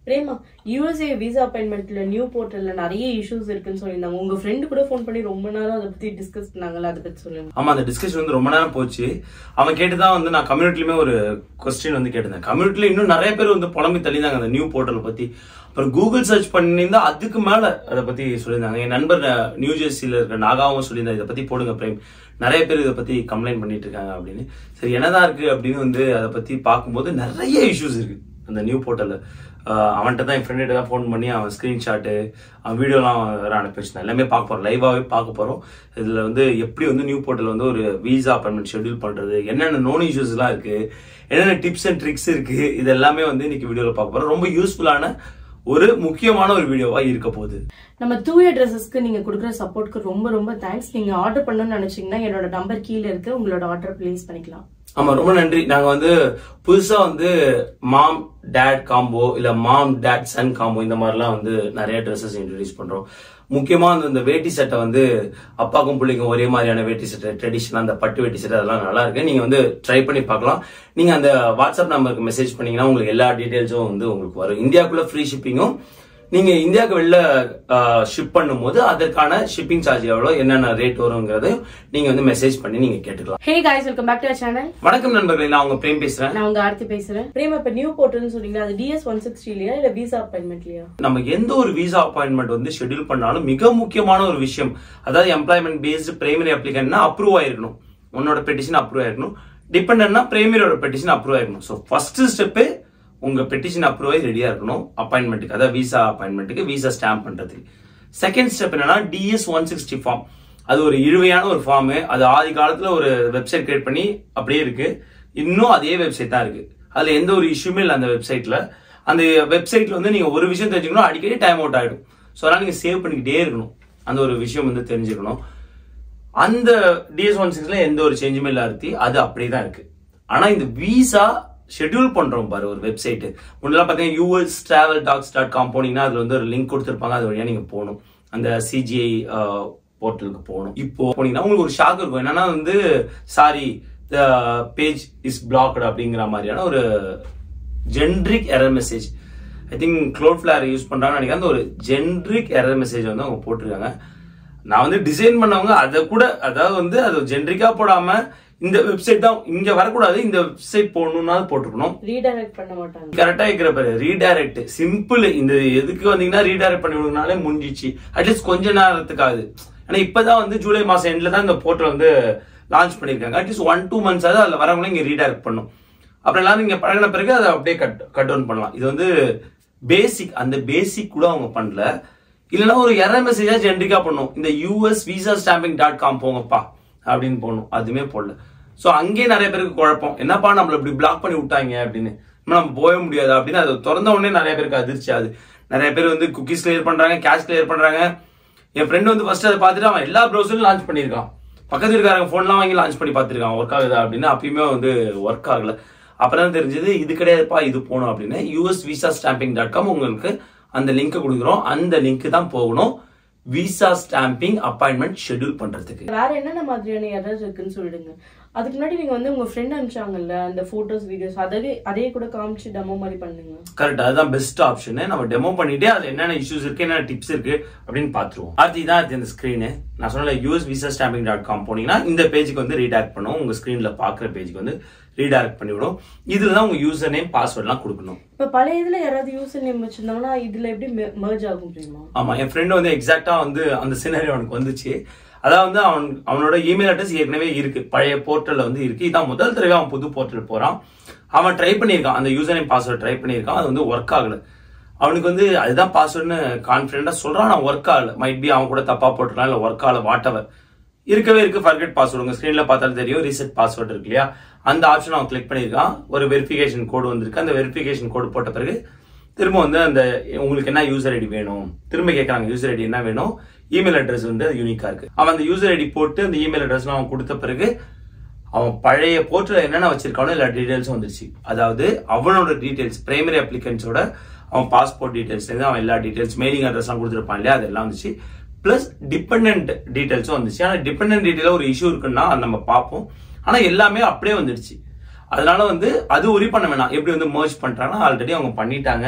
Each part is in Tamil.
பிரேமா யூஎஸ்ஏ விசா அப்பாயின்மெண்ட்ல நியூ போர்ட்டல்ல நிறைய இஷ்யூஸ் இருக்குன்னு சொல்லியிருந்தாங்க உங்க ஃப்ரெண்டு கூட ஃபோன் பண்ணி ரொம்ப நேரம் அதை பத்தி டிஸ்கஸ் பண்ணாங்கல்ல அதை பத்தி சொல்லுங்க ஆமா அந்த டிஸ்கஷன் வந்து ரொம்ப நேரம் போச்சு அவன் கேட்டுதான் வந்து நான் கம்யூனிட்டிலுமே ஒரு கொஸ்டின் வந்து கேட்டிருந்தேன் கம்யூனிட்டில இன்னும் நிறைய பேர் வந்து புலம்பி தள்ளிதாங்க அந்த நியூ போர்ட்டல் பத்தி அப்புறம் கூகுள் சர்ச் பண்ணியிருந்தா அதுக்கு மேல அதை பத்தி சொல்லியிருந்தாங்க என் நண்பர் அஹ், நியூ ஜெர்சியில இருக்க நாகாவும் சொல்லியிருந்தாங்க இதை பத்தி போடுங்க பிரேம் நிறைய பேர் இதை பத்தி கம்ப்ளைண்ட் பண்ணிட்டு இருக்காங்க அப்படின்னு சரி என்னதான் இருக்கு அப்படின்னு வந்து அதை பத்தி பார்க்கும்போது நிறைய இஷ்யூஸ் இருக்கு அந்த நியூ போர்ட்டல்ல அவன்கிட்ட தான் என் ஃப்ரெண்ட்ட தான் ஃபோன் பண்ணி அவன் ஸ்க்ரீன்ஷாட்டு அவன் வீடியோலாம் வேற அனுப்பி வச்சிருந்தான் எல்லாமே பார்க்க போறோம் லைவாவே பார்க்க போறோம் இதுல வந்து எப்படி வந்து நியூ போர்ட்டல் வந்து ஒரு விசா அப்பாயின்மெண்ட் ஷெட்யூல் பண்றது என்னென்ன நோன் இஷ்யூஸ்லாம் இருக்கு என்னென்ன டிப்ஸ் அண்ட் ட்ரிக்ஸ் இருக்கு இது எல்லாமே வந்து இன்னைக்கு வீடியோல பார்க்க போறோம் ரொம்ப யூஸ்ஃபுல்லான ஒரு முக்கியமான ஒரு வீடியோவா இருக்க போகுது நம்ம தூய ட்ரெஸ்ஸஸ்க்கு நீங்க கொடுக்குற சப்போர்ட்க்கு ரொம்ப ரொம்ப தேங்க்ஸ் நீங்க ஆர்டர் பண்ணணும்னு நினைச்சீங்கன்னா என்னோட நம்பர் கீழே இருக்கு உங்களோட ஆர்டர் பிளேஸ் பண்ணிக்கலாம் ஆமா ரொம்ப நன்றி நாங்க வந்து புதுசா வந்து மாம் டேட் காம்போ இல்ல மாம் டேட் சன் காம்போ இந்த மாதிரிலாம் வந்து நிறைய ட்ரெஸ்ஸஸ் இன்ட்ரடியூஸ் பண்றோம் முக்கியமா அந்த இந்த வேட்டி சட்டை வந்து அப்பாக்கும் பிள்ளைக்கும் ஒரே மாதிரியான வேட்டி சட்டை ட்ரெடிஷனல் அந்த பட்டு வேட்டி சட்டை அதெல்லாம் நல்லா இருக்கு நீங்க வந்து ட்ரை பண்ணி பார்க்கலாம் நீங்க அந்த வாட்ஸ்அப் நம்பருக்கு மெசேஜ் பண்ணீங்கன்னா உங்களுக்கு எல்லா டீடைல்ஸும் வந்து உங்களுக்கு வரும் இந்தியாக்குள்ள ஃப்ரீ ஷிப்பிங்கும் நீங்க இந்தியாவுக்கு வெளில ஷிப் பண்ணும்போது அதற்கான ஷிப்பிங் சார்ஜ் எவ்வளவு என்னென்ன ரேட் வருங்கிறதையும் நீங்க வந்து மெசேஜ் பண்ணி நீங்க கேட்டுக்கலாம் hey guys welcome back to channel வணக்கம் நண்பர்களே நான் உங்க பிரேம் பேசுறேன் நான் உங்க ஆர்த்தி பேசுறேன் பிரேமா இப்ப நியூ போர்ட்டல்னு சொன்னீங்களா அது டிஎஸ் ஒன் சிக்ஸ்டிலயா இல்ல விசா அப்பாயின்மெண்ட்லயா நம்ம எந்த ஒரு விசா அப்பாயின்மெண்ட் வந்து ஷெட்யூல் பண்ணாலும் மிக முக்கியமான ஒரு விஷயம் அதாவது எம்ப்ளாய்மெண்ட் பேஸ்டு பிரைமரி அப்ளிகன்ட்னா அப்ரூவ் ஆயிருக்கணும் உன்னோட பெட்டிஷன் அப்ரூவ் ஆயிருக்கணும் டிபெண்ட்னா பிரைமரியோட பெட்டிஷன் அப்ரூவ் ஆயிருக்கணும் ஸோ ஃபர்ஸ்ட் ஸ்டெப்பு உங்க பெட்டிஷன் அப்ரூவ் ஆகி ரெடியா இருக்கணும் அப்பாயின்மெண்ட்டுக்கு அதாவது விசா அப்பாயின்மெண்ட்டுக்கு விசா ஸ்டாம்ப் பண்றதுக்கு செகண்ட் ஸ்டெப் என்னன்னா டிஎஸ் ஒன் சிக்ஸ்டி ஃபார்ம் அது ஒரு இழுவையான ஒரு ஃபார்ம் அது ஆதி காலத்துல ஒரு வெப்சைட் கிரியேட் பண்ணி அப்படியே இருக்கு இன்னும் அதே வெப்சைட் தான் இருக்கு அதுல எந்த ஒரு இஷ்யூமே இல்லை அந்த வெப்சைட்ல அந்த வெப்சைட்ல வந்து நீங்க ஒரு விஷயம் தெரிஞ்சுக்கணும் அடிக்கடி டைம் அவுட் ஆயிடும் ஸோ அதனால நீங்க சேவ் பண்ணிக்கிட்டே இருக்கணும் அந்த ஒரு விஷயம் வந்து தெரிஞ்சுக்கணும் அந்த டிஎஸ் ஒன் சிக்ஸ்ல எந்த ஒரு சேஞ்சுமே இல்லாதி அது அப்படியே தான் இருக்கு ஆனா இந்த விசா ஷெட்யூல் பண்றோம் பாரு ஒரு வெப்சைட் முன்னெல்லாம் பாத்தீங்கன்னா US travel docs dot com போனீங்கன்னா அதுல வந்து ஒரு லிங்க் கொடுத்துருப்பாங்க அது வழியா நீங்க போகணும் அந்த சிஜிஐ போர்ட்டலுக்கு போகணும் இப்போ போனீங்கன்னா உங்களுக்கு ஒரு ஷாக் இருக்கும் என்னன்னா வந்து sorry the page is blocked அப்படிங்கிற மாதிரியான ஒரு generic error message I think Cloudflare use பண்றாங்கன்னு நினைக்கிறேன் அந்த ஒரு ஜென்ரிக் எரர் மெசேஜ் வந்து அவங்க போட்டிருக்காங்க நான் வந்து டிசைன் பண்ணவங்க அதை கூட அதாவது வந்து அது ஜென்ரிக்கா போடாம இந்த வெப்சைட் தான் இங்க வரக்கூடாது இந்த வெப்சைட் போடணும்னா போட்டுக்கணும் ரீடைரக்ட் பண்ண மாட்டாங்க கரெக்டா இருக்கிற பேரு ரீடைரக்ட் சிம்பிள் இந்த எதுக்கு வந்தீங்கன்னா ரீடைரக்ட் பண்ணி விடுனாலே முடிஞ்சிச்சு அட்லீஸ்ட் கொஞ்ச நேரத்துக்காகுது ஆனா இப்பதான் வந்து ஜூலை மாசம் எண்ட்ல தான் இந்த போர்ட்டல் வந்து லான்ச் பண்ணிருக்காங்க அட்லீஸ்ட் ஒன் டூ மந்த்ஸ் ஆகுது அதுல வரவங்களே இங்க ரீடைரக்ட் பண்ணும் அப்புறம் எல்லாரும் இங்க பழகின பிறகு அதை அப்படியே கட் கட் டவுன் பண்ணலாம் இது வந்து பேசிக் அந்த பேசிக் கூட அவங்க பண்ணல இல்லைன்னா ஒரு எரர் மெசேஜா ஜென்ரிக்கா பண்ணும் இந்த US visa stamping dot com போங்கப்பா அப்படின்னு போடணும் அதுவுமே போடல சோ அங்கேயே நிறைய பேருக்கு குழப்பம் என்னப்பா நம்மள இப்படி பிளாக் பண்ணி விட்டாங்க அப்படின்னு இன்னும் நம்ம போக முடியாது அப்படின்னு அது திறந்த உடனே நிறைய பேருக்கு அதிர்ச்சி ஆகுது நிறைய பேர் வந்து குக்கீஸ் கிளியர் பண்றாங்க கேஷ் கிளியர் பண்றாங்க என் ஃப்ரெண்ட் வந்து ஃபர்ஸ்ட் அதை பார்த்துட்டு அவன் எல்லா ப்ரௌசரும் லான்ச் பண்ணியிருக்கான் பக்கத்துல இருக்காரங்க ஃபோன்லாம் வாங்கி லான்ச் பண்ணி பார்த்துருக்கான் ஒர்க் ஆகுதா அப்படின்னு அப்பயுமே வந்து ஒர்க் ஆகல அப்புறம் தான் தெரிஞ்சது இது கிடையாதுப்பா இது போகணும் அப்படின்னு US visa stamping dot com உங்களுக்கு அந்த லிங்க் கொடுக்குறோம் அந்த லிங்க் தான் போகணும் விசா ஸ்டாம்பிங் அப்பாயின்மெண்ட் ஷெட்யூல் பண்றதுக்கு வேற என்னென்ன மாதிரியான எரர் இருக்குன்னு சொல்லிடுங்க அதுக்கு முன்னாடி நீங்க வந்து உங்க ஃப்ரெண்ட் அனுப்பிச்சாங்கல்ல அந்த போட்டோஸ் வீடியோஸ் அதே அதே கூட காமிச்சு டெமோ மாதிரி பண்ணுங்க கரெக்ட் அதுதான் பெஸ்ட் ஆப்ஷன் நம்ம டெமோ பண்ணிட்டு அதுல என்னென்ன இஷ்யூஸ் இருக்கு என்னென்ன டிப்ஸ் இருக்கு அப்படின்னு பாத்துருவோம் அடுத்து இதான் அடுத்து இந்த ஸ்கிரீனு நான் சொன்ன US visa stamping dot com போனீங்கன்னா இந்த பேஜுக்கு வந்து ரீடாக்ட் பண்ணும் உங்க ஸ்கிரீன்ல பாக்குற பேஜுக்கு வந்து ரீடைரக்ட் பண்ணிவிடும் இதுல தான் உங்க யூசர் நேம் பாஸ்வேர்ட்லாம் கொடுக்கணும் இப்ப பழைய இதுல யாராவது யூசர் நேம் வச்சிருந்தாங்கன்னா இதுல எப்படி மெர்ஜ் ஆகும் தெரியுமா ஆமா என் ஃப்ரெண்ட் வந்து எக்ஸாக்டா வந்து அந்த சினாரி அவனுக்கு வந்துச்சு அதாவது வந்து அவன் அவனோட இமெயில் அட்ரஸ் ஏற்கனவே இருக்கு பழைய போர்ட்டல்ல வந்து இருக்கு இதான் முதல் தடவை அவன் புது போர்ட்டல் போறான் அவன் ட்ரை பண்ணியிருக்கான் அந்த யூசர் நேம் பாஸ்வேர்ட் ட்ரை பண்ணியிருக்கான் அது வந்து ஒர்க் ஆகல அவனுக்கு வந்து அதுதான் பாஸ்வேர்ட்னு கான்ஃபிடென்ட்டா சொல்றான் நான் ஒர்க் ஆகல மைட் பி அவன் கூட தப்பா போட்டுருக்கான் இல்ல ஒர்க் ஆகல வாட் எவர் இருக்கவே இருக்கு ஃபர்கெட் பாஸ்வேர்டு உங்க ஸ்கிரீன்ல பார்த்தாலும் தெரியும் ரீசெட் பாஸ்வேர்ட் இருக்கு இல்லையா அந்த ஆப்ஷன் அவன் கிளிக் பண்ணியிருக்கான் ஒரு வெரிஃபிகேஷன் கோடு வந்திருக்கு அந்த வெரிஃபிகேஷன் கோடு போட்ட பிறகு திரும்ப வந்து அந்த உங்களுக்கு என்ன யூசர் ஐடி வேணும் திரும்ப கேட்கறாங்க யூசர் ஐடி என்ன வேணும் இமெயில் அட்ரஸ் வந்து யூனிக்கா இருக்கு அவன் அந்த யூசர் ஐடி போட்டு அந்த இமெயில் அட்ரஸ் அவன் கொடுத்த பிறகு அவன் பழைய போர்ட்டல் என்னென்ன வச்சிருக்கானோ எல்லா டீடைல்ஸும் வந்துருச்சு அதாவது அவனோட டீடைல்ஸ் பிரைமரி அப்ளிகன்ஸோட அவன் பாஸ்போர்ட் டீடைல்ஸ் அவன் எல்லா டீடைல்ஸ் மெயிலிங் அட்ரஸ்லாம் கொடுத்துருப்பான் இல்லையா அதெல்லாம் வந்துச்சு பிளஸ் டிபெண்ட் டீடைல்ஸும் வந்துச்சு ஆனா டிபெண்ட் டீடைல ஒரு இஷ்யூ இருக்குன்னா அது நம்ம பார்ப்போம் ஆனா எல்லாமே அப்படியே வந்துடுச்சு அதனால வந்து அது உரி பண்ண வேணாம் எப்படி வந்து மர்ஜ் பண்றாங்கன்னா ஆல்ரெடி அவங்க பண்ணிட்டாங்க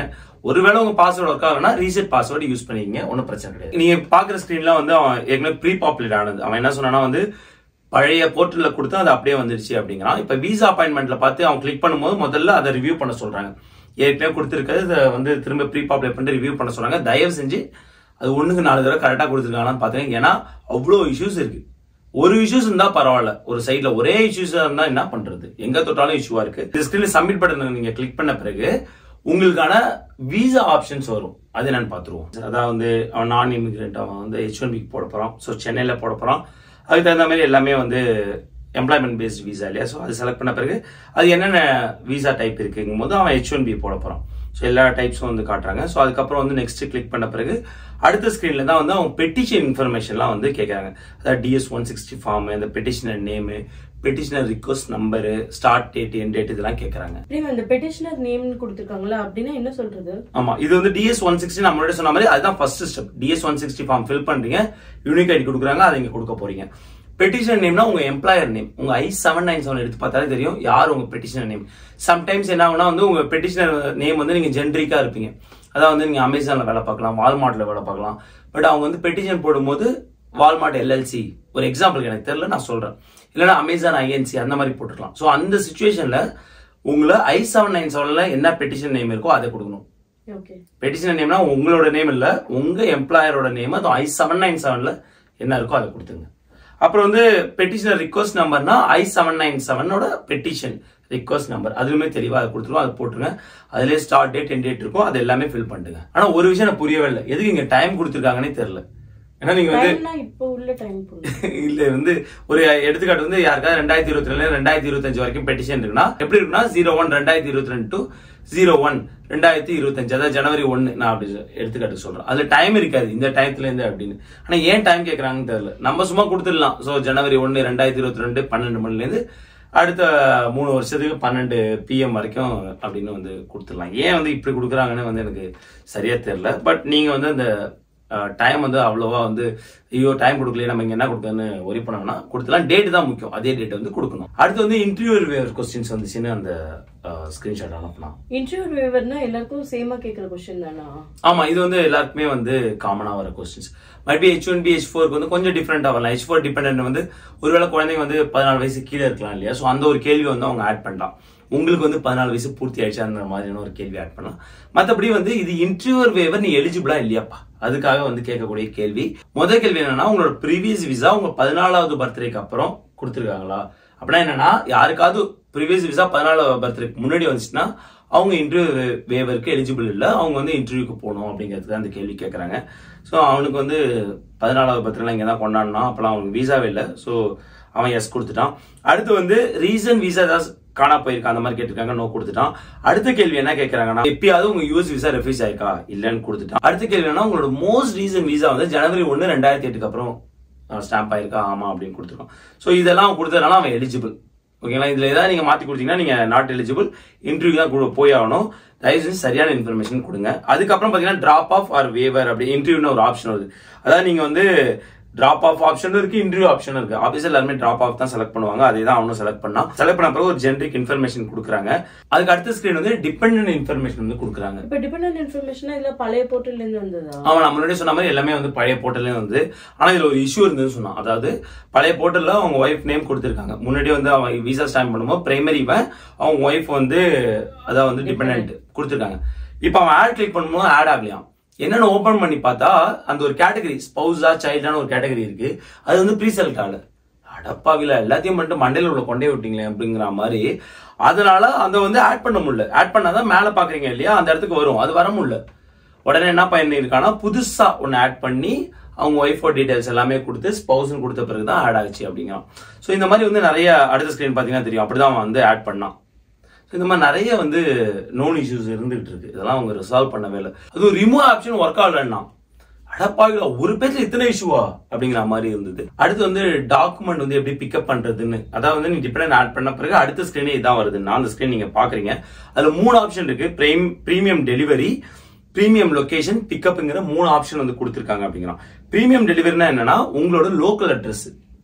ஒருவேளை உங்க பாஸ்வேர்டு ஒர்க் ஆகலனா ரீசெட் பாஸ்வேர்டு யூஸ் பண்ணிக்கங்க ஒன்றும் பிரச்சனை கிடையாது நீங்க பாக்குற ஸ்கிரீன்ல வந்து அவன் ஏற்கனவே ப்ரீ பாப்புலர் ஆனது அவன் என்ன சொன்னானா வந்து பழைய போர்ட்டல்ல கொடுத்தா அது அப்படியே வந்துருச்சு அப்படிங்கிறான் இப்ப விசா அப்பாயின்மெண்ட்ல பார்த்து அவன் கிளிக் பண்ணும்போது முதல்ல அதை ரிவ்யூ பண்ண சொல்றாங்க ஏற்கனவே கொடுத்துருக்கிறது இதை வந்து திரும்ப ப்ரீ பாப்புலர் பண்ணிட்டு ரிவ்யூ பண்ண சொல்றாங்க தயவு செஞ்சு அது ஒண்ணுக்கு நாலு தடவை கரெக்டா கொடுத்துருக்காங்களான்னு பாத்துங்க ஏன்னா அவ்வளோ இஷ்யூஸ் இருக்கு ஒரு இஷ்யூஸ் இருந்தா பரவாயில்ல ஒரு சைட்ல ஒரே இஷ்யூஸ் இருந்தா என்ன பண்றது எங்க தொட்டாலும் இஷ்யூவா இருக்கு ஸ்கிரீன்ல சப்மிட் பட்டன் நீங்க கிளிக் பண்ண பிறகு உங்களுக்கான விசா ஆப்ஷன்ஸ் வரும் அது என்னன்னு பாத்துருவோம் அதான் வந்து அவன் நான் இமிகிரண்ட் அவன் வந்து ஹெச் ஒன் பிக்கு போட போறான் ஸோ சென்னையில போட போறான் அதுக்கு தகுந்த மாதிரி எல்லாமே வந்து எம்ப்ளாய்மெண்ட் பேஸ்ட் விசா இல்லையா ஸோ அது செலக்ட் பண்ண பிறகு அது என்னென்ன விசா டைப் இருக்குங்கும் போது அவன் ஹெச் ஒன் பி போட போறான் ஸோ எல்லா டைப்ஸும் வந்து காட்டுறாங்க ஸோ அதுக்கப்புறம் வந்து நெக்ஸ்ட் கிளிக் பண்ண பிறகு அடுத்த ஸ்க்ரீன்ல தான் வந்து அவங்க பெட்டிஷன் இன்ஃபர்மேஷன்லாம் வந்து கேட்குறாங்க அதாவது டிஎஸ் ஒன் சிக்ஸ்டி ஃபார்ம் இந்த petitioner name petitioner request number start date end date இதெல்லாம் கேட்குறாங்க அப்படியே அந்த பெட்டிஷனர் நேம்னு கொடுத்துருக்காங்களா அப்படின்னா என்ன சொல்றது ஆமா இது வந்து டிஎஸ் ஒன் சிக்ஸ்டி நம்ம முன்னாடி சொன்ன மாதிரி அதுதான் first step DS one sixty form fill பண்றீங்க யூனிக் ஐடி கொடுக்குறாங்க அதை இங்க கொடுக்க போறீங்க பெட்டிஷன் நேம்னா உங்க எம்ப்ளாயர் நேம் உங்க ஐ செவன் நைன் செவன் எடுத்து பார்த்தாலே தெரியும் யார் உங்க பெட்டிஷனர் நேம் சம்டைம்ஸ் என்ன ஆகுனா வந்து உங்க பெட்டிஷனர் நேம் வந்து நீங்க ஜென்ரிக்கா இருப்பீங்க அதான் வந்து நீங்க அமேசான்ல வேலை பார்க்கலாம் வால்மார்ட்ல வேலை பார்க்கலாம் பட் அவங்க வந்து பெட்டிஷன் போடும்போது வால்மார்ட் எல்எல்சி ஒரு எக்ஸாம்பிள் எனக்கு தெரியல நான் சொல்றேன் இல்லைன்னா அமேசான் ஐஎன்சி அந்த மாதிரி போட்டுக்கலாம் ஸோ அந்த சுச்சுவேஷன்ல உங்களை ஐ செவன் நைன் செவன்ல என்ன பெட்டிஷன் நேம் இருக்கோ அதை கொடுக்கணும் ஓகே பெட்டிஷனர் நேம்னா உங்களோட நேம் இல்ல உங்க எம்ப்ளாயரோட நேம் அது ஐ செவன் நைன் செவன்ல என்ன இருக்கோ அதை கொடுத்துங்க அப்புறம் வந்து பெட்டிஷனர் ரிக்வஸ்ட் நம்பர்னா ஐ செவன் நைன் செவனோட பெட்டிஷன் ரிக்வஸ்ட் நம்பர் அதுவுமே தெளிவா அதை கொடுத்துருவோம் அதை போட்டுருங்க அதுலேயே ஸ்டார்ட் டேட் என் டேட் இருக்கும் அது எல்லாமே ஃபில் பண்ணுங்க ஆனா ஒரு விஷயம் எனக்கு புரியவே இல்லை எதுக்கு இங்க டைம் கொடுத்துருக்காங்கன்னே தெரியல ஏன்னா நீங்க வந்து டைம்னா இப்போ உள்ள டைம் போடுங்க இல்ல வந்து ஒரு எடுத்துக்காட்டு வந்து யாருக்காவது ரெண்டாயிரத்தி இருபத்தி ரெண்டுல ரெண்டாயிரத்தி இருபத்தஞ்சு வரைக்கும் பெட்டிஷன் இருக்குன்னா எப்படி இருக்குன்னா ஜீரோ ஒன் ரெண்டாயிரத்தி இருபத்தி ரெண்டு டு ஜீரோ ஒன் ரெண்டாயிரத்தி இருபத்தஞ்சு அதாவது ஜனவரி ஒன்னு நான் அப்படி எடுத்துக்காட்டு சொல்றேன் அதுல டைம் இருக்காது இந்த டயத்துல இருந்து அப்படின்னு ஆனா ஏன் டைம் கேக்குறாங்கன்னு தெரியல நம்ம சும்மா கொடுத்துடலாம் சோ ஜனவரி ஒன்னு ரெண்டாயிரத்தி இருபத்தி ரெண்டு பன்னெண்டு மணில இருந்து அடுத்த மூணு வருஷத்துக்கு பன்னெண்டு பிஎம் வரைக்கும் அப்படின்னு வந்து கொடுத்துடலாம் ஏன் வந்து இப்படி கொடுக்குறாங்கன்னு வந்து எனக்கு சரியா தெரியல பட் நீங்க வந்து அந்த டைம் வந்து அவ்வளோவா வந்து ஐயோ டைம் கொடுக்கலையே நம்ம இங்க என்ன கொடுக்கணும்னு ஒரி பண்ணோம்னா கொடுத்துலாம் டேட் தான் முக்கியம் அதே டேட் வந்து கொடுக்கணும் அடுத்து வந்து இன்டர்வியூ கொஸ்டின்ஸ் வந்துச்சுன்னு அந்த ஸ்கிரீன்ஷாட் அனுப்பலாம் இன்டர்வியூ வேவர்னா எல்லாருக்கும் சேமா கேக்குற கொஸ்டின் தானா ஆமா இது வந்து எல்லாருக்குமே வந்து காமனா வர questions maybe H one B H ஃபோருக்கு வந்து கொஞ்சம் டிஃப்ரெண்டா வரலாம் ஹெச் ஃபோர் டிபெண்ட் வந்து ஒருவேளை குழந்தைங்க வந்து பதினாலு வயசு கீழே இருக்கலாம் இல்லையா ஸோ அந்த ஒரு கேள்வி வந்து அவங்க ஆட் பண்ணலாம் உங்களுக்கு வந்து பதினாலு வயசு பூர்த்தி ஆயிடுச்சு அந்த மாதிரியான ஒரு கேள்வி ஆட் பண்ணலாம் மற்றபடி வந்து இது இன்டர்வியூர் வேவர் நீ எலிஜிபிளா இல்லையாப்பா அதுக்காக வந்து கேட்கக்கூடிய கேள்வி முதல் கேள்வி என்னன்னா உங்களோட ப்ரீவியஸ் விசா உங்க பதினாலாவது பர்த்டேக்கு அப்புறம் கொடுத்துருக்காங்களா அப்படின்னா என்னன்னா யாருக்காவது ப்ரீவியஸ் விசா பதினாலாவது பர்த்டேக்கு முன்னாடி வந்துச்சுன்னா அவங்க இன்டர்வியூ வேவருக்கு எலிஜிபிள் இல்லை அவங்க வந்து இன்டர்வியூக்கு போகணும் அப்படிங்கிறதுக்கு அந்த கேள்வி கேட்குறாங்க ஸோ அவனுக்கு வந்து பதினாலாவது பர்த்டேலாம் இங்கே தான் கொண்டாடினான் அப்போலாம் அவனுக்கு விசாவே இல்லை ஸோ அவன் எஸ் கொடுத்துட்டான் அடுத்து வந்து ரீசன் விசா ஏதாவது காணா போயிருக்கா அந்த மாதிரி கேட்டிருக்காங்க நோ கொடுத்துட்டான் அடுத்த கேள்வி என்ன கேட்கறாங்கன்னா எப்பயாவது உங்க யூஎஸ் விசா ரெஃப்யூஸ் ஆயிருக்கா இல்லன்னு கொடுத்துட்டான் அடுத்த கேள்வி என்ன உங்களோட மோஸ்ட் ரீசன் விசா வந்து ஜனவரி ஒன்னு ரெண்டாயிரத்தி எட்டுக்கு அப்புறம் ஸ்டாம்ப் ஆயிருக்கா ஆமா அப்படின்னு கொடுத்துருக்கோம் ஸோ இதெல்லாம் கொடுத்ததுனால அவன் எலிஜிபிள் ஓகேங்களா இதுல ஏதாவது நீங்க மாத்தி கொடுத்தீங்கன்னா நீங்க நாட் எலிஜிபிள் இன்டர்வியூ தான் கூட போய் ஆகணும் தயவு செஞ்சு சரியான இன்ஃபர்மேஷன் கொடுங்க அதுக்கப்புறம் பாத்தீங்கன்னா டிராப் ஆஃப் ஆர் வேவர் அப்படி இன்டர்வியூன்னு ஒரு ஆப்ஷன் வருது அதாவது நீங்க வந்து டிராப் ஆஃப் ஆப்ஷன் இருக்கு இன்டர்வியூ ஆப்ஷன் இருக்கு ஆஃபீஸர் எல்லாருமே டிராப் ஆஃப் தான் செலக்ட் பண்ணுவாங்க அதே தான் அவனும் செலக்ட் பண்ணா செலக்ட் பண்ண பிறகு ஒரு ஜென்ரிக் இன்ஃபர்மேஷன் கொடுக்குறாங்க அதுக்கு அடுத்த ஸ்கிரீன் வந்து டிபெண்டன்ட் இன்ஃபர்மேஷன் வந்து கொடுக்குறாங்க இப்ப டிபெண்டன்ட் இன்ஃபர்மேஷன் இல்ல பழைய போர்ட்டல்ல இருந்து வந்ததா அவன் நான் முன்னாடி சொன்ன மாதிரி எல்லாமே வந்து பழைய போர்ட்டல்லே வந்து ஆனா இதுல ஒரு இஷ்யூ இருந்ததுன்னு சொன்னான் அதாவது பழைய போர்ட்டல்ல அவங்க ஒய்ஃப் நேம் கொடுத்திருக்காங்க முன்னாடி வந்து அவன் விசா ஸ்டாம்ப் பண்ணும்போது பிரைமரி அவங்க ஒய்ஃப் வந்து அதான் வந்து டிபெண்ட் கொடுத்திருக்காங்க இப்போ அவன் ஆட் கிளிக் பண்ணும்போது ஆட் ஆகலையாம் என்னன்னு ஓபன் பண்ணி பார்த்தா அந்த ஒரு கேட்டகரி ஸ்பௌஸா சைல்டான ஒரு கேட்டகரி இருக்கு அது வந்து ப்ரீ செலக்ட் ஆகல அடப்பாவில எல்லாத்தையும் மட்டும் மண்டையில உள்ள கொண்டே விட்டீங்களே அப்படிங்கிற மாதிரி அதனால அந்த வந்து ஆட் பண்ண முடியல ஆட் பண்ணாதான் மேல பாக்குறீங்க இல்லையா அந்த இடத்துக்கு வரும் அது வர முடியல உடனே என்ன பண்ணிருக்கானா புதுசா ஒன்னு ஆட் பண்ணி அவங்க ஒய்ஃபோட டீடைல்ஸ் எல்லாமே கொடுத்து ஸ்பௌஸ்னு கொடுத்த பிறகு தான் ஆட் ஆச்சு அப்படிங்கிறான் ஸோ இந்த மாதிரி வந்து நிறைய அடுத்த ஸ்கிரீன் பார்த்தீங்கன்னா தெரியும் அப்படிதான் அவன் வந்து ஆட் பண்ணான் ஸோ இந்த மாதிரி நிறைய வந்து நோன் இஷ்யூஸ் இருந்துகிட்டு இருக்கு இதெல்லாம் அவங்க ரிசால்வ் பண்ணவே இல்லை அதுவும் ரிமூவ் ஆப்ஷன் ஒர்க் ஆகலன்னா அடப்பாவில ஒரு பேர்ல இத்தனை இஷ்யூவா அப்படிங்கிற மாதிரி இருந்தது அடுத்து வந்து டாக்குமெண்ட் வந்து எப்படி பிக்கப் பண்றதுன்னு அதாவது வந்து நீ டிபெண்ட் ஆட் பண்ண பிறகு அடுத்த ஸ்கிரீனே இதான் வருது நான் அந்த ஸ்கிரீன் நீங்க பாக்குறீங்க அதுல மூணு ஆப்ஷன் இருக்கு பிரீமியம் டெலிவரி பிரீமியம் லொகேஷன் பிக்கப்ங்கிற மூணு ஆப்ஷன் வந்து கொடுத்துருக்காங்க அப்படிங்கிறான் பிரீமியம் டெலிவரினா என்னன்னா உங்களோட லோக்கல் அட்ரஸ்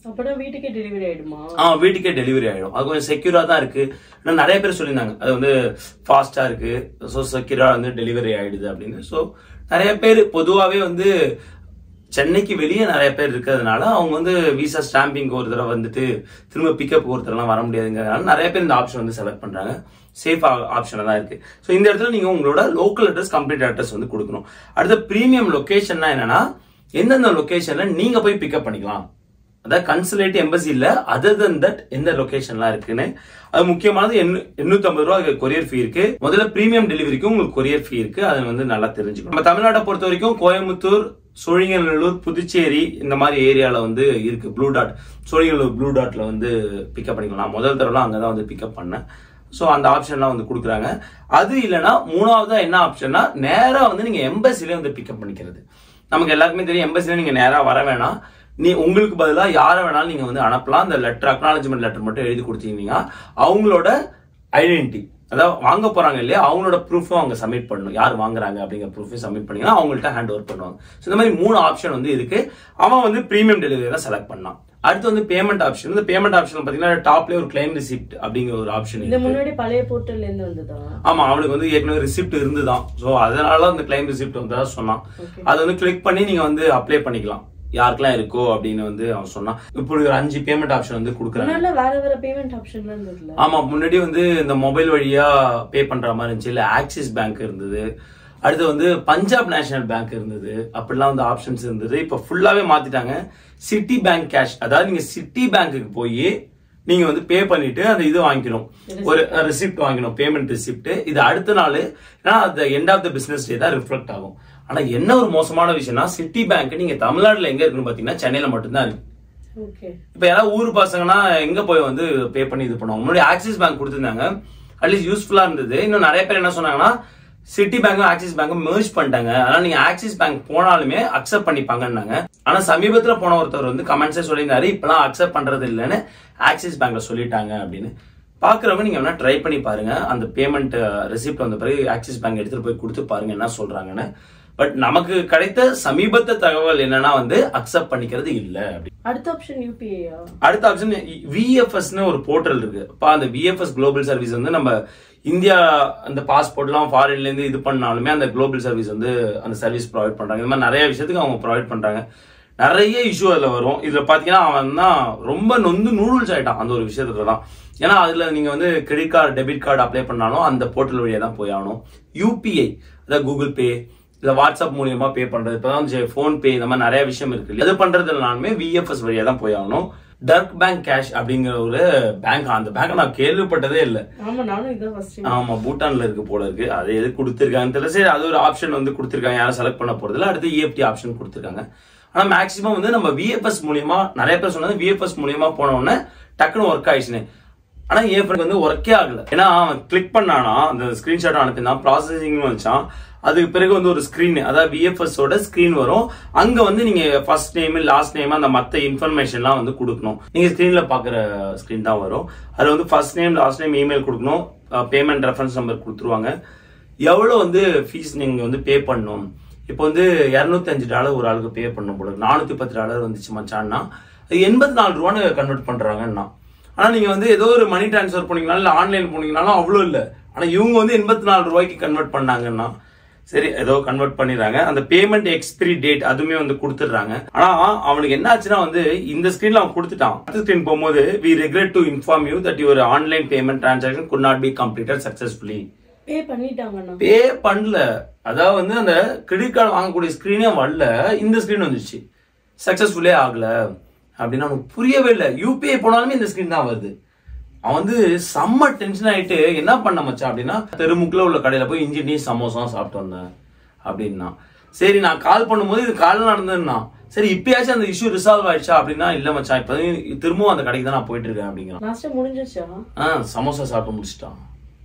அப்பதான் வீட்டுக்கே டெலிவரி ஆயிடுமா ஆ வீட்டுக்கே டெலிவரி ஆயிடும் அது கொஞ்சம் செக்யூரா தான் இருக்கு ஆனா நிறைய பேர் சொல்லியிருந்தாங்க அது வந்து ஃபாஸ்டா இருக்கு ஸோ செக்யூரா வந்து டெலிவரி ஆயிடுது அப்படின்னு ஸோ நிறைய பேர் பொதுவாகவே வந்து சென்னைக்கு வெளியே நிறைய பேர் இருக்கிறதுனால அவங்க வந்து விசா ஸ்டாம்பிங் ஒரு தடவை வந்துட்டு திரும்ப பிக்கப் ஒரு தடவைலாம் வர முடியாதுங்கிறதுனால நிறைய பேர் இந்த ஆப்ஷன் வந்து செலக்ட் பண்றாங்க சேஃப் ஆப்ஷனாக தான் இருக்கு ஸோ இந்த இடத்துல நீங்க உங்களோட லோக்கல் அட்ரஸ் கம்ப்ளீட் அட்ரஸ் வந்து கொடுக்கணும் அடுத்த ப்ரீமியம் லொகேஷன்னா என்னன்னா எந்தெந்த லொகேஷன்ல நீங்க போய் பிக்கப் பண்ணிக்கலாம் அதாவது கன்சுலேட் எம்பசி இல்ல அதர் தன் தட் எந்த லொகேஷன்லாம் இருக்குன்னு அது முக்கியமானது எண்ணூத்தி ஐம்பது ரூபா கொரியர் ஃபீ இருக்கு முதல்ல பிரீமியம் டெலிவரிக்கு உங்களுக்கு கொரியர் ஃபீ இருக்கு அதை வந்து நல்லா தெரிஞ்சுக்கணும் நம்ம தமிழ்நாட்டை பொறுத்த வரைக்கும் கோயம்புத்தூர் சோழிங்கநல்லூர் புதுச்சேரி இந்த மாதிரி ஏரியால வந்து இருக்கு ப்ளூ டாட் சோழிங்கநல்லூர் ப்ளூ டாட்ல வந்து பிக்கப் பண்ணிக்கலாம் நான் முதல் தடவை அங்கதான் வந்து பிக்கப் பண்ணேன் ஸோ அந்த ஆப்ஷன்லாம் வந்து கொடுக்குறாங்க அது இல்லைன்னா மூணாவதா என்ன ஆப்ஷன்னா நேரா வந்து நீங்க எம்பசிலே வந்து பிக்கப் பண்ணிக்கிறது நமக்கு எல்லாருக்குமே தெரியும் எம்பசில நீங்க நேரா வர வேணாம் நீ உங்களுக்கு பதிலா யாரை வேணாலும் நீங்க வந்து அனுப்பலாம் அந்த லெட்டர் அக்னாலஜ்மெண்ட் லெட்டர் மட்டும் எழுதி கொடுத்தீங்கன்னா அவங்களோட ஐடென்டிட்டி அதாவது வாங்க போறாங்க இல்லையா அவங்களோட ப்ரூஃபும் அவங்க சப்மிட் பண்ணணும் யார் வாங்குறாங்க அப்படிங்கிற ப்ரூஃபையும் சப்மிட் பண்ணீங்கன்னா அவங்கள்ட்ட ஹேண்ட் ஓவர் பண்ணுவாங்க ஸோ இந்த மாதிரி மூணு ஆப்ஷன் வந்து இருக்கு அவன் வந்து ப்ரீமியம் டெலிவரி தான் செலக்ட் பண்ணான் அடுத்து வந்து பேமெண்ட் ஆப்ஷன் இந்த பேமெண்ட் ஆப்ஷன் பாத்தீங்கன்னா டாப்லேயே ஒரு கிளைம் ரிசிப்ட் அப்படிங்கிற ஒரு ஆப்ஷன் இந்த முன்னாடி பழைய போர்ட்டல்ல இருந்து வந்ததா ஆமா அவனுக்கு வந்து ஏற்கனவே ரிசிப்ட் இருந்துதான் சோ அதனால அந்த கிளைம் ரிசிப்ட் வந்ததா சொன்னான் Okay. அதை வந்து கிளிக் பண்ணி நீங்க வந்து அப்ளை பண்ணிக்கலாம் யாருக்கெல்லாம் இருக்கோ அப்படின்னு வந்து அவன் சொன்னான் இப்படி ஒரு அஞ்சு பேமெண்ட் ஆப்ஷன் வந்து கொடுக்குறாங்க முன்னால வேற வேற பேமெண்ட் ஆப்ஷன்லாம் இருந்ததுல ஆமா முன்னாடி வந்து இந்த மொபைல் வழியா பே பண்ற மாதிரி இருந்துச்சு இல்ல ஆக்சிஸ் பேங்க் இருந்தது அடுத்து வந்து பஞ்சாப் நேஷனல் பேங்க் இருந்தது அப்படிலாம் வந்து ஆப்ஷன்ஸ் இருந்தது இப்ப ஃபுல்லாவே மாத்திட்டாங்க சிட்டி பேங்க் கேஷ் அதாவது நீங்க சிட்டி பேங்க்குக்கு போய் நீங்க வந்து பே பண்ணிட்டு அந்த இது வாங்கிக்கணும் ஒரு ரிசிப்ட் வாங்கிக்கணும் பேமெண்ட் ரிசிப்ட் இது அடுத்த நாள் ஏன்னா அந்த end of the business day தான் ரிஃப்ளெக்ட் ஆகும் ஆனா என்ன ஒரு மோசமான விஷயம்னா சிட்டி பேங்க் நீங்க தமிழ்நாட்டுல எங்க இருக்குன்னு பாத்தீங்கன்னா சென்னையில மட்டும்தான் இருக்கு ஓகே இப்ப யாராவது ஊர் பசங்கன்னா எங்க போய் வந்து பே பண்ணி இது பண்ணுவாங்க முன்னாடி ஆக்சிஸ் பேங்க் கொடுத்திருந்தாங்க அட்லீஸ்ட் யூஸ்ஃபுல்லா இருந்தது இன்னும் நிறைய பேர் என்ன சொன்னாங்கன்னா சிட்டி பேங்கும் ஆக்சிஸ் பேங்கும் merge பண்ணிட்டாங்க அதனால நீங்க ஆக்சிஸ் பேங்க் போனாலுமே அக்செப்ட் பண்ணிப்பாங்கன்னாங்க ஆனா சமீபத்துல போன ஒருத்தர் வந்து கமெண்ட்ஸே சொல்லியிருந்தாரு இப்பெல்லாம் அக்செப்ட் பண்றது இல்லைன்னு ஆக்சிஸ் பேங்க்ல சொல்லிட்டாங்க அப்படின்னு பாக்குறவங்க நீங்க வேணா ட்ரை பண்ணி பாருங்க அந்த பேமெண்ட் ரெசிப்ட் வந்த பிறகு ஆக்சிஸ் பேங்க் எடுத்துட்டு போய் கொடுத்து பாருங்க என்ன சொல்றாங்கன்னு பட் நமக்கு கிடைத்த சமீபத்த தகவல் என்னன்னா வந்து அக்செப்ட் பண்ணிக்கிறது இல்ல அப்படி அடுத்த ஆப்ஷன் யூபிஐயா அடுத்த ஆப்ஷன் விஎஃப்எஸ்னு ஒரு போர்ட்டல் இருக்கு அப்ப அந்த விஎஃப்எஸ் குளோபல் சர்வீஸ் வந்து நம்ம இந்தியா அந்த பாஸ்போர்ட்லாம் ஃபாரின்ல இருந்து இது பண்ணாலுமே அந்த குளோபல் சர்வீஸ் வந்து அந்த சர்வீஸ் ப்ரொவைட் பண்றாங்க இந்த மாதிரி நிறைய விஷயத்துக்கு அவங்க ப்ரொவைட் பண்றாங்க நிறைய இஷ்யூ அதுல வரும் இதுல பாத்தீங்கன்னா அவன் தான் ரொம்ப நொந்து நூடுல்ஸ் ஆயிட்டான் அந்த ஒரு விஷயத்துல தான் ஏன்னா அதுல நீங்க வந்து credit card debit card apply பண்ணாலும் அந்த போர்ட்டல் வழியா தான் போய் ஆகணும் யூபிஐ அதாவது கூகுள் பே இல்ல வாட்ஸ்அப் மூலியமா பே பண்றது இப்பதான் ஃபோன் பே இந்த மாதிரி நிறைய விஷயம் இருக்கு இது பண்றதுனாலுமே விஎஃப்எஸ் வழியா தான் போய் ஆகணும் டர்க் பேங்க் கேஷ் அப்படிங்கிற ஒரு பேங்க் அந்த பேங்க் நான் கேள்விப்பட்டதே இல்லை ஆமா நானும் இதான் ஃபர்ஸ்ட் ஆமா பூட்டான்ல இருக்கு போல இருக்கு அது எது கொடுத்துருக்காங்கன்னு தெரியல சரி அது ஒரு ஆப்ஷன் வந்து கொடுத்துருக்காங்க யாரும் செலக்ட் பண்ண போறதுல அடுத்து இஎஃப்டி ஆப்ஷன் கொடுத்துருக்காங்க ஆனா மேக்ஸிமம் வந்து நம்ம விஎஃப்எஸ் மூலியமா நிறைய பேர் சொன்னது விஎஃப்எஸ் மூலியமா போன உடனே டக்குன்னு ஒர்க் ஆயிடுச்சுன்னு ஆனா என் ஃப்ரெண்ட் வந்து ஒர்க்கே ஆகல ஏன்னா அவன் கிளிக் பண்ணானா அந்த ஸ்கிரீன்ஷாட் அனுப்பினான் ப்ராசஸிங் வந்துச்சான் அதுக்கு பிறகு வந்து ஒரு ஸ்கிரீன் அதாவது விஎஃப்எஸ் ஓட ஸ்கிரீன் வரும் அங்க வந்து நீங்க ஃபர்ஸ்ட் நேம் லாஸ்ட் நேம் அந்த மத்த இன்ஃபர்மேஷன்லாம் வந்து கொடுக்கணும் நீங்க ஸ்கிரீன்ல பாக்குற ஸ்கிரீன் தான் வரும் அதுல வந்து first name last name email கொடுக்கணும் பேமெண்ட் ரெஃபரன்ஸ் நம்பர் கொடுத்துருவாங்க எவ்வளவு வந்து ஃபீஸ் நீங்க வந்து பே பண்ணணும் இப்போ வந்து இரநூத்தி அஞ்சு டாலர் ஒரு ஆளுக்கு பே பண்ணணும் போல நானூத்தி பத்து டாலர் வந்துச்சு மச்சான்னா எண்பத்தி நாலு ரூபான்னு கன்வெர்ட் பண்றாங்கன்னா ஆனா நீங்க வந்து ஏதோ ஒரு மணி டிரான்ஸ்ஃபர் பண்ணீங்கனாலும் இல்ல ஆன்லைன் போனீங்கனாலும் அவ்வளவு இல்ல ஆனா இவங்க வந்து எண்பத்தி நாலு ரூபாய்க்கு கன்வெர்ட் பண்ணாங்கன்னா சரி ஏதோ கன்வெர்ட் பண்ணிடுறாங்க அந்த பேமெண்ட் எக்ஸ்பிரி டேட் அதுவுமே வந்து கொடுத்துடுறாங்க ஆனா அவனுக்கு என்ன ஆச்சுன்னா வந்து இந்த ஸ்கிரீன்ல அவன் கொடுத்துட்டான் அடுத்த ஸ்கிரீன் போகும்போது we regulate to inform you that your online payment transaction could not be completed successfully pay பண்ணிட்டாங்கண்ணா பே பண்ணல அதாவது வந்து அந்த கிரெடிட் கார்டு வாங்கக்கூடிய ஸ்கிரீனே வரல இந்த ஸ்கிரீன் வந்துச்சு சக்சஸ்ஃபுல்லே ஆகல அப்படின்னு அவனுக்கு புரியவே இல்லை யூபிஐ போனாலுமே இந்த ஸ்கிரீன் தான் வருது அவன் வந்து செம்ம டென்ஷன் ஆயிட்டு என்ன பண்ண மச்சான் அப்படின்னா தெருமுக்குல உள்ள கடையில போய் இஞ்சி டீ சமோசா சாப்பிட்டு வந்தேன் அப்படின்னா சரி நான் கால் பண்ணும்போது இது காலைல நடந்ததுன்னா சரி இப்பயாச்சும் அந்த இஷ்யூ ரிசால்வ் ஆயிடுச்சா அப்படின்னா இல்ல மச்சான் இப்ப திரும்பவும் அந்த கடைக்கு தான் நான் போயிட்டு இருக்கேன் அப்படிங்கிறான் லாஸ்டா முடிஞ்சிருச்சா ஆ சமோசா சாப்பிட்டு முடிச்சிட்டான்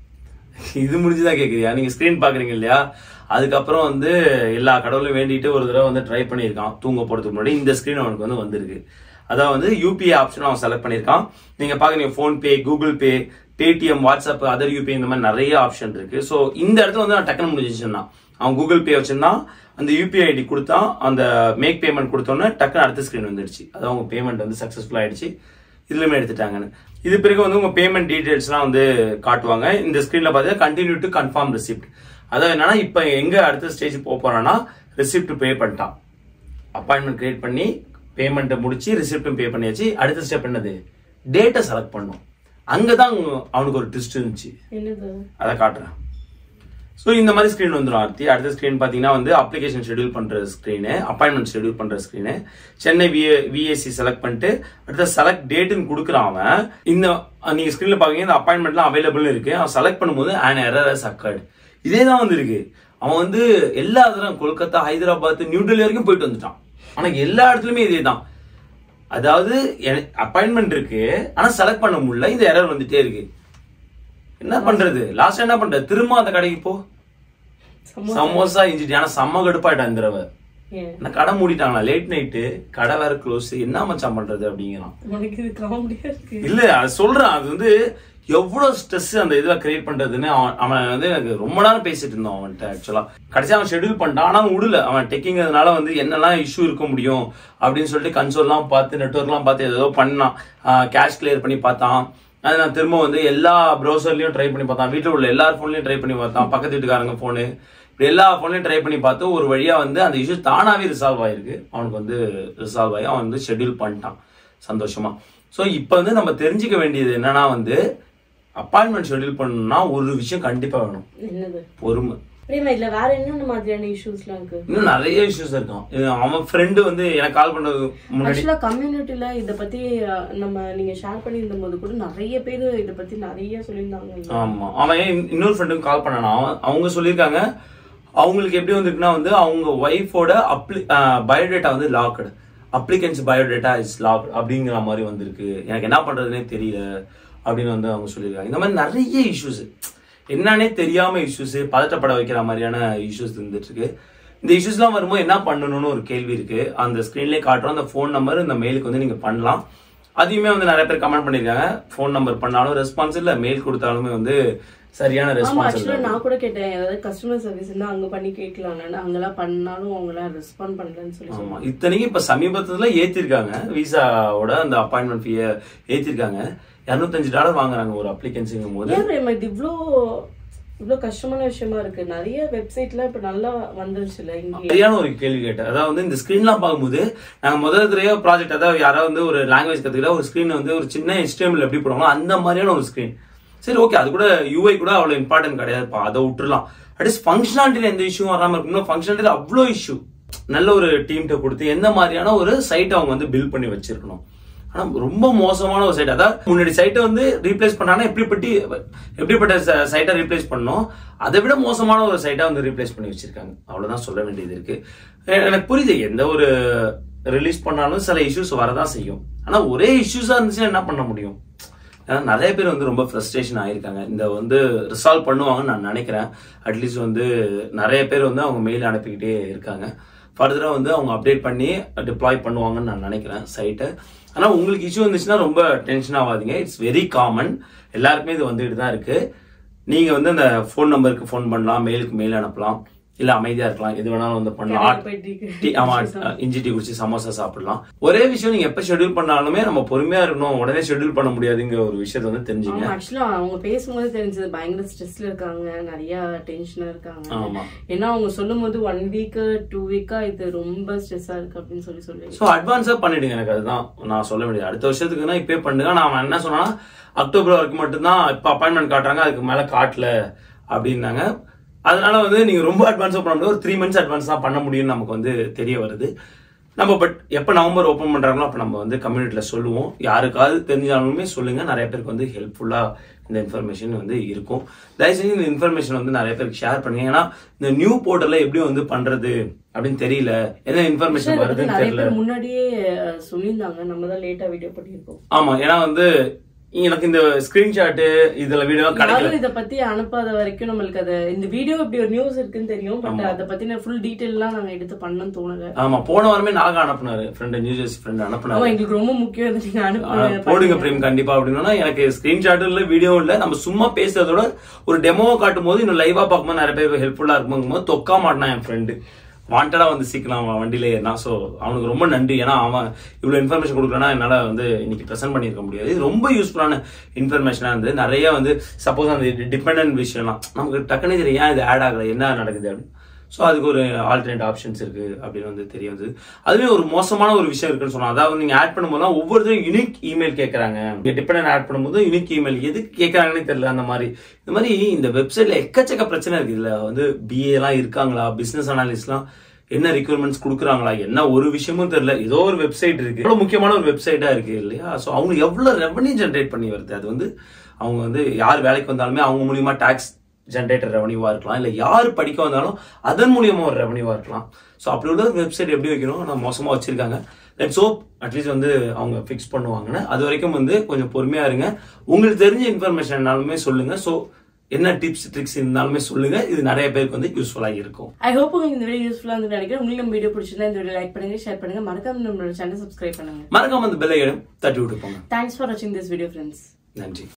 இது முடிஞ்சுதான் கேக்குறியா நீங்க ஸ்கிரீன் பாக்குறீங்க இல்லையா அதுக்கப்புறம் வந்து எல்லா கடவுளும் வேண்டிட்டு ஒரு தடவை வந்து ட்ரை பண்ணியிருக்கான் தூங்க போறதுக்கு முன்னாடி இந்த ஸ்கிரீன் அவனுக்கு வந்து வந்திருக்கு அதான் வந்து யூபிஐ ஆப்ஷன் அவன் செலக்ட் பண்ணியிருக்கான் நீங்க பாக்குறீங்க PhonePe Google pay Paytm WhatsApp other UPI இந்த மாதிரி நிறைய ஆப்ஷன் இருக்கு ஸோ இந்த இடத்துல வந்து நான் டக்குனு முடிஞ்சிச்சுன்னா அவன் கூகுள் பே வச்சிருந்தான் அந்த யூபிஐ ஐடி கொடுத்தான் அந்த மேக் பேமெண்ட் கொடுத்தோன்னே டக்குன்னு அடுத்த ஸ்க்ரீன் வந்துடுச்சு அதான் உங்க பேமெண்ட் வந்து சக்ஸஸ்ஃபுல் ஆயிடுச்சு இதுலயுமே எடுத்துட்டாங்கன்னு இது பிறகு வந்து உங்க பேமெண்ட் டீடைல்ஸ்லாம் வந்து காட்டுவாங்க இந்த ஸ்க்ரீன்ல பார்த்தீங்கன்னா கண்டினியூ டு கன்ஃபார்ம் ரிசிப்ட் அதாவது என்னன்னா இப்போ எங்க அடுத்த ஸ்டேஜ் போக போறான்னா ரிசிப்ட் பே பண்ணிட்டான் அப்பாயின்மெண்ட் கிரியேட் பண்ணி பேமெண்ட்டை முடிச்சு ரிசிப்டும் பே பண்ணியாச்சு அடுத்த ஸ்டெப் என்னது டேட்டை செலக்ட் பண்ணும் அங்கதான் அவனுக்கு ஒரு ட்விஸ்ட் இருந்துச்சு என்னது அதை காட்டுறேன் ஸோ இந்த மாதிரி ஸ்க்ரீன் வந்துடும் ஆர்த்தி அடுத்த ஸ்க்ரீன் பார்த்தீங்கன்னா வந்து அப்ளிகேஷன் ஷெட்யூல் பண்ணுற ஸ்க்ரீனு அப்பாயின்மெண்ட் ஷெட்யூல் பண்ணுற screen Chennai VA VAC select பண்ணிட்டு அடுத்த செலக்ட் டேட்டுன்னு கொடுக்குறான் அவன் இந்த நீங்கள் ஸ்க்ரீனில் பார்க்குறீங்க இந்த அப்பாயின்மெண்ட்லாம் அவைலபிள் இருக்கு அவன் செலக்ட் பண்ணும்போது ஆன் எரர் அக்கர்ட் இதே தான் வந்து இருக்கு அவன் வந்து எல்லா தரம் கொல்கத்தா ஹைதராபாத் நியூ டெல்லி வரைக்கும் போயிட்டு வந்துட்டான் ஆனால் எல்லா இடத்துலையுமே இதே தான் அதாவது அப்பாயின்மெண்ட் இருக்கு ஆனா செலக்ட் பண்ண முடியல இந்த எரர் வந்துட்டே இருக்கு என்ன பண்றது லாஸ்ட் என்ன பண்ற திரும்ப அந்த கடைக்கு போ சமோசா இஞ்சிட்டு ஆனா செம்ம கடுப்பாயிட்டான் இந்த தடவை ஏன் என்ன கடை மூடிட்டாங்களா லேட் நைட்டு கடை வேற க்ளோஸ் என்ன மச்சான் பண்றது அப்படிங்கிறான் உனக்கு இது காமெடியா இருக்கு இல்ல அது சொல்றான் அது வந்து எவ்வளவு ஸ்ட்ரெஸ் அந்த இதுல கிரியேட் பண்றதுன்னு அவன் அவன் வந்து எனக்கு ரொம்ப நேரம் பேசிட்டு இருந்தோம் அவன்கிட்ட ஆக்சுவலா கடைசி அவன் ஷெட்யூல் பண்ணிட்டான் ஆனா அவன் விடல அவன் டெக்கிங்கிறதுனால வந்து என்னெல்லாம் இஷ்யூ இருக்க முடியும் அப்படின்னு சொல்லிட்டு கன்சோல்லாம் பார்த்து நெட்ஒர்க்லாம் பார்த்து ஏதோ பண்ணான் கேஷ் கிளியர் பண்ணி பார்த்தான் அது நான் திரும்ப வந்து எல்லா ப்ரௌசர்லயும் ட்ரை பண்ணி பார்த்தான் வீட்டில் உள்ள எல்லா ஃபோன்லயும் ட்ரை பண்ணி பார்த்தான் பக்கத்து வீட்டுக்காரங்க ஃபோனு இப்படி எல்லா ஃபோன்லயும் ட்ரை பண்ணி பார்த்து ஒரு வழியா வந்து அந்த இஷ்யூ தானாவே ரிசால்வ் ஆயிருக்கு அவனுக்கு வந்து ரிசால்வ் ஆகி அவன் வந்து ஷெட்யூல் பண்ணிட்டான் சந்தோஷமா ஸோ இப்போ வந்து நம்ம தெரிஞ்சுக்க வேண்டியது என்னன்னா வந்து அப்பாயின்மெண்ட் ஷெட்யூல் பண்ணணும்னா ஒரு விஷயம் கண்டிப்பா வேணும் என்னது பொறுமை பிரேமா இதுல வேற என்னென்ன மாதிரியான இஷ்யூஸ்லாம் இருக்கு இன்னும் நிறைய இஷ்யூஸ் இருக்கும் இது அவன் ஃப்ரெண்டு வந்து எனக்கு கால் பண்ணது முன்னாடி ஆக்சுவலா கம்யூனிட்டில இத பத்தி அஹ், நம்ம நீங்க ஷேர் பண்ணியிருந்த போது கூட நிறைய பேர் இத பத்தி நிறைய சொல்லியிருந்தாங்க ஆமா அவன் இன்- இன்னொரு ஃப்ரெண்டுக்கு கால் பண்ணானா அவன் அவங்க சொல்லியிருக்காங்க அவங்களுக்கு எப்படி வந்திருக்குன்னா வந்து அவங்க ஒய்ஃபோட அப்ளி பயோடேட்டா வந்து locked applicants biodata is locked அப்படிங்கிற மாதிரி வந்திருக்கு எனக்கு என்ன பண்றதுனே தெரியல அப்படின்னு வந்து அவங்க சொல்லியிருக்காங்க இந்த மாதிரி நிறைய இஷ்யூஸ் என்னன்னே தெரியாம இஷ்யூஸ் பதட்டப்பட வைக்கிற மாதிரியான இஷ்யூஸ் இருந்துட்டு இருக்கு இந்த இஷ்யூஸ்லாம் வரும்போது என்ன பண்ணணும்னு ஒரு கேள்வி இருக்கு அந்த ஸ்க்ரீன்லேயே காட்டுறோம் அந்த ஃபோன் நம்பர் இந்த மெயிலுக்கு வந்து நீங்க பண்ணலாம் அதையுமே வந்து நிறைய பேர் கமெண்ட் பண்ணிருக்காங்க ஃபோன் நம்பர் பண்ணாலும் ரெஸ்பான்ஸ் இல்ல மெயில் கொடுத்தாலுமே வந்து சரியான ஆமா ரெஸ்பான்ஸ் ஆக்சுவலா இல்ல நான் கூட கேட்டேன் ஏதாவது கஸ்டமர் சர்வீஸ் இருந்தா அங்க பண்ணி கேட்கலாம்னு அங்கெல்லாம் பண்ணாலும் அவங்களாம் ரெஸ்பாண்ட் பண்ணலன்னு சொல்லி ஆமா இத்தனைக்கும் இப்ப சமீபத்துல ஏத்திருக்காங்க விசாவோட அந்த அப்பாயின்மெண்ட் ஃபீய ஏத்திருக்காங்க இருநூத்தஞ்சு டாலர் வாங்குறாங்க ஒரு அப்ளிகன்ஸுங்கும் போது ஏன் பிரேமா இது இவ்ளோ இவ்ளோ கஷ்டமான விஷயமா இருக்கு நிறைய வெப்சைட்ல இப்ப நல்லா வந்துருச்சுல இங்கே சரியான ஒரு கேள்வி கேட்டேன் அதாவது வந்து இந்த ஸ்கிரீன்லாம் பார்க்கும்போது நாங்க முதல் தடவை ப்ராஜெக்ட் அதாவது யாராவது வந்து ஒரு லாங்குவேஜ் கத்துக்கிட்டா ஒரு ஸ்கிரீன் வந்து ஒரு சின்ன HTML எப்படி போடுவாங்களோ அந்த மாதிரியான ஒரு ஸ்கிரீன் சரி ஓகே அது கூட யூஐ கூட அவ்வளவு இம்பார்ட்டன்ட் கிடையாதுப்பா அதை விட்டுறலாம் அட்லீஸ்ட் ஃபங்க்ஷனாலிட்டியில் எந்த இஷ்யூ வராம இருக்கணும் ஃபங்க்ஷனாலிட்டியில் அவ்வளோ இஷ்யூ நல்ல ஒரு டீம்கிட்ட கொடுத்து எந்த மாதிரியான ஒரு சைட் அவங்க வந்து பில்ட் பண்ணி வச்சிருக்கணும் ஆனா ரொம்ப மோசமான ஒரு சைட் அதாவது முன்னாடி சைட்டை வந்து ரீப்ளேஸ் பண்ணாங்கன்னா எப்படிப்பட்டி எப்படிப்பட்ட சைட்டை ரீப்ளேஸ் பண்ணணும் அதை விட மோசமான ஒரு சைட்டை வந்து ரீப்ளேஸ் பண்ணி வச்சிருக்காங்க அவ்வளவுதான் சொல்ல வேண்டியது இருக்கு எ- எனக்கு புரியுது எந்த ஒரு ரிலீஸ் பண்ணாலும் சில இஷ்யூஸ் வரதான் செய்யும் ஆனா ஒரே இஷ்யூஸா இருந்துச்சுன்னா என்ன பண்ண முடியும் ஏன்னா நிறைய பேர் வந்து ரொம்ப ஃப்ரஸ்ட்ரேஷன் ஆயிருக்காங்க இந்த வந்து ரிசால்வ் பண்ணுவாங்கன்னு நான் நினைக்கிறேன் அட்லீஸ்ட் வந்து நிறைய பேர் வந்து அவங்க மெயில் அனுப்பிக்கிட்டே இருக்காங்க ஃபர்தரா வந்து அவங்க அப்டேட் பண்ணி டிப்ளாய் பண்ணுவாங்கன்னு நான் நினைக்கிறேன் சைட்டை ஆனா உங்களுக்கு இஷ்யூ வந்துச்சுன்னா ரொம்ப டென்ஷன் ஆகாதீங்க இட்ஸ் வெரி காமன் எல்லாருக்குமே இது வந்துட்டு தான் இருக்கு நீங்க வந்து அந்த ஃபோன் நம்பருக்கு ஃபோன் பண்ணலாம் மெயிலுக்கு மெயில் அனுப்பலாம் இல்ல அமைதியா இருக்கலாம் எது வேணாலும் வந்து பண்ணலாம் டீ ஆமா இஞ்சி டீ குடிச்சு சமோசா சாப்பிடலாம் ஒரே விஷயம் நீங்க எப்ப ஷெட்யூல் பண்ணாலுமே நம்ம பொறுமையா இருக்கணும் உடனே ஷெட்யூல் பண்ண முடியாதுங்கிற ஒரு விஷயத்தை வந்து தெரிஞ்சுங்க ஆமா ஆக்சுவலா அவங்க பேசும்போது தெரிஞ்சது பயங்கர ஸ்ட்ரெஸ்ல இருக்காங்க நிறைய டென்ஷனா இருக்காங்க ஆமா ஏன்னா அவங்க சொல்லும் போது ஒன் வீக் டூ வீக்கா இது ரொம்ப ஸ்ட்ரெஸ்ஸா இருக்கு அப்படின்னு சொல்லி சொல்லி ஸோ அட்வான்ஸா பண்ணிடுங்க எனக்கு அதுதான் நான் சொல்ல வேண்டியது அடுத்த வருஷத்துக்குன்னா இப்பே பண்ணுங்க நான் அவன் என்ன சொன்னா அக்டோபர் வரைக்கும் மட்டும்தான் இப்ப அப்பாயின்மெண்ட் காட்டுறாங்க அதுக்கு மேல காட்டல அப்படின்னாங்க அதனால வந்து நீங்க ரொம்ப அட்வான்ஸா பண்ண முடியாது ஒரு த்ரீ மந்த்ஸ் அட்வான்ஸ் தான் பண்ண முடியும்னு நமக்கு வந்து தெரிய வருது நம்ம பட் எப்போ நவம்பர் ஓப்பன் பண்றாங்களோ அப்போ நம்ம வந்து கம்யூனிட்டியில சொல்லுவோம் யாருக்காவது தெரிஞ்சாலுமே சொல்லுங்க நிறைய பேருக்கு வந்து ஹெல்ப்ஃபுல்லா இந்த இன்ஃபர்மேஷன் வந்து இருக்கும் தயவு செஞ்சு இந்த இன்ஃபர்மேஷன் வந்து நிறைய பேருக்கு ஷேர் பண்ணுங்க ஏன்னா இந்த நியூ போர்ட்டல்ல எப்படி வந்து பண்றது அப்படின்னு தெரியல என்ன இன்ஃபர்மேஷன் இதை பத்தி வருதுன்னு நிறைய தெரியல பேர் முன்னாடியே அஹ், சொல்லியிருந்தாங்க நம்ம தான் லேட்டா வீடியோ பண்ணியிருக்கோம் ஆமா ஏன்னா வந்து எனக்கு இந்த ஸ்கிரீன்ஷாட் இதுல வீடியோ கிடைக்கல யாரும் இத பத்தி அனுப்பாத வரைக்கும் நம்மளுக்கு அது இந்த வீடியோ இப்படி ஒரு நியூஸ் இருக்குன்னு தெரியும் பட் அத பத்தின ஃபுல் டீடைல்லாம் நாங்க எடுத்து பண்ணணும்னு தோணல ஆமா போன வாரமே நாக அனுப்புனாரு ஃப்ரெண்ட் நியூ ஜெர்சி ஃப்ரெண்ட் அனுப்புனாரு ஆமா எங்களுக்கு ரொம்ப முக்கியம் இது நீங்க ஆ, அனுப்புங்க போடுங்க பிரேம் கண்டிப்பா அப்படின்னா எனக்கு ஸ்கிரீன்ஷாட் இல்ல வீடியோ இல்ல நம்ம சும்மா பேசுறதோட ஒரு டெமோவை காட்டும் போது இன்னும் லைவா பார்க்கும்போது நிறைய பேர் ஹெல்ப்ஃபுல்லா இருக்கும்போது தொக்கா மாட்டான் என் ஃப்ரெண்டு வாண்டடா வந்து சீக்கலாம் அவன் வண்டியில ஏறினா ஸோ அவனுக்கு ரொம்ப நன்றி ஏன்னா அவன் இவ்வளவு இன்ஃபர்மேஷன் கொடுக்கலன்னா என்னால வந்து இன்னைக்கு ப்ரெசென்ட் பண்ணியிருக்க முடியாது இது ரொம்ப யூஸ்ஃபுல்லான இன்ஃபர்மேஷனா இருந்து நிறைய வந்து சப்போஸ் அந்த டிபெண்டன்ட் விஷயம்லாம் நமக்கு டக்குனு தெரியும் ஏன் இது ஆட் ஆகல என்ன நடக்குது அப்படின்னு ஸோ அதுக்கு ஒரு ஆல்டர்னேட் ஆப்ஷன்ஸ் இருக்கு அப்படின்னு வந்து தெரிய வந்தது அதுவே ஒரு மோசமான ஒரு விஷயம் இருக்குன்னு சொன்னா அதாவது நீங்க ஆட் பண்ணும்போது ஒவ்வொருத்தரும் யூனிக் இமெயில் கேட்கறாங்க டிபெண்ட் ஆட் பண்ணும்போது யூனிக் இமெயில் எதுக்கு கேட்கறாங்கன்னு தெரியல அந்த மாதிரி இந்த மாதிரி இந்த வெப்சைட்ல எக்கச்சக்க பிரச்சனை இருக்கு இதுல வந்து பிஏ எல்லாம் இருக்காங்களா பிசினஸ் அனாலிஸ்ட்லாம் என்ன ரிக்யூர்மெண்ட்ஸ் கொடுக்குறாங்களா என்ன ஒரு விஷயமும் தெரியல ஏதோ ஒரு வெப்சைட் இருக்கு எவ்வளவு முக்கியமான ஒரு வெப்சைட்டா இருக்கு இல்லையா ஸோ அவங்க எவ்வளவு ரெவன்யூ ஜென்ரேட் பண்ணி வருது அது வந்து அவங்க வந்து யார் வேலைக்கு வந்தாலுமே அவங்க மூலியமா டாக்ஸ் ஜென்ரேட்டர் ரெவன்யூவா இருக்கலாம் இல்ல யார் படிக்க வந்தாலும் அதன் மூலியமா ஒரு ரெவன்யூவா இருக்கலாம் ஸோ அப்படி உள்ள வெப்சைட் எப்படி வைக்கணும் நான் மோசமா வச்சிருக்காங்க லெட்ஸ் ஹோப் அட்லீஸ்ட் வந்து அவங்க ஃபிக்ஸ் பண்ணுவாங்கன்னு அது வரைக்கும் வந்து கொஞ்சம் பொறுமையா இருங்க உங்களுக்கு தெரிஞ்ச இன்ஃபர்மேஷன்னாலுமே சொல்லுங்க ஸோ என்ன டிப்ஸ் ட்ரிக்ஸ் இருந்தாலுமே சொல்லுங்க இது நிறைய பேருக்கு வந்து யூஸ்ஃபுல்லா இருக்கும் ஐ ஹோப் உங்களுக்கு இந்த வீடியோ யூஸ்ஃபுல்லா இருந்து நினைக்கிறேன் உங்களுக்கு நம்ம வீடியோ பிடிச்சிருந்தா இந்த வீடியோ லைக் பண்ணுங்க ஷேர் பண்ணுங்க மறக்காம நம்மளோட சேனல் சப்ஸ்கிரைப் பண்ணுங்க மறக்காம அந்த பெல்லை தட்டி விட்டு போங்க தேங்க்ஸ் ஃபார் வாட்சிங் திஸ் வீடியோ ஃப்ரெண்ட்ஸ் நன்றி